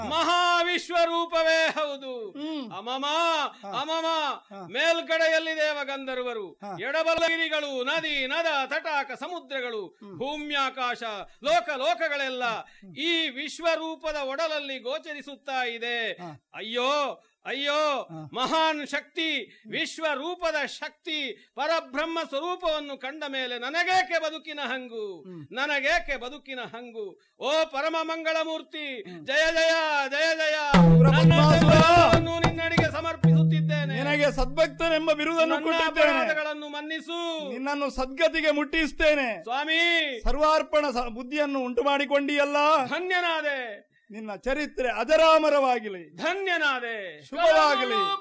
ಮಹಾವಿಶ್ವರೂಪವೇ ಹೌದು ಹ್ಮ್. ಅಮಮ ಅಮಮ ಮೇಲ್ಕಡೆಯಲ್ಲಿ ದೇವಗಂಧರ್ವರು ಎಡಬಲಗಿರಿಗಳು ನದಿ ನದ ತಟಾಕ ಸಮುದ್ರಗಳು ಭೂಮ್ಯಾಕಾಶ ಲೋಕ ಲೋಕಗಳೆಲ್ಲ ಈ ವಿಶ್ವರೂಪದ ಒಡಲಲ್ಲಿ ಗೋಚರಿಸುತ್ತಾ ಇದೆ ಅಯ್ಯೋ ಅಯ್ಯೋ ಮಹಾನ್ ಶಕ್ತಿ ವಿಶ್ವರೂಪದ ಶಕ್ತಿ ಪರಬ್ರಹ್ಮ ಸ್ವರೂಪವನ್ನು ಕಂಡ ಮೇಲೆ ನನಗೇಕೆ ಬದುಕಿನ ಹಂಗು ನನಗೇಕೆ ಬದುಕಿನ ಹಂಗು ಓ ಪರಮ ಮಂಗಳ ಮೂರ್ತಿ ಜಯ ಜಯ ಜಯ ಜಯ ನನ್ನ ಸರ್ವಸ್ವವನ್ನು ನಿನ್ನಡಿಗೆ ಸಮರ್ಪಿಸುತ್ತಿದ್ದೇನೆ ನಿನಗೆ ಸದ್ಭಕ್ತನೆಂಬ ಬಿರುದನ್ನು ನನ್ನ ಕೊಟ್ಟಿದ್ದೇನೆ ಅಪರಾಧಗಳನ್ನು ಮನ್ನಿಸು ನಿನ್ನನ್ನು ಸದ್ಗತಿಗೆ ಮುಟ್ಟಿಸ್ತೇನೆ ಸ್ವಾಮಿ ಸರ್ವಾರ್ಪಣ ಸ- ಬುದ್ಧಿಯನ್ನು ಉಂಟು ಮಾಡಿಕೊಂಡಿಯಲ್ಲ ಧನ್ಯನಾದೆ ನಿನ್ನ ಚರಿತ್ರೆ ಅಜರಾಮರವಾಗಲಿ ಧನ್ಯನಾದೆ ಶುಭವಾಗಲಿ.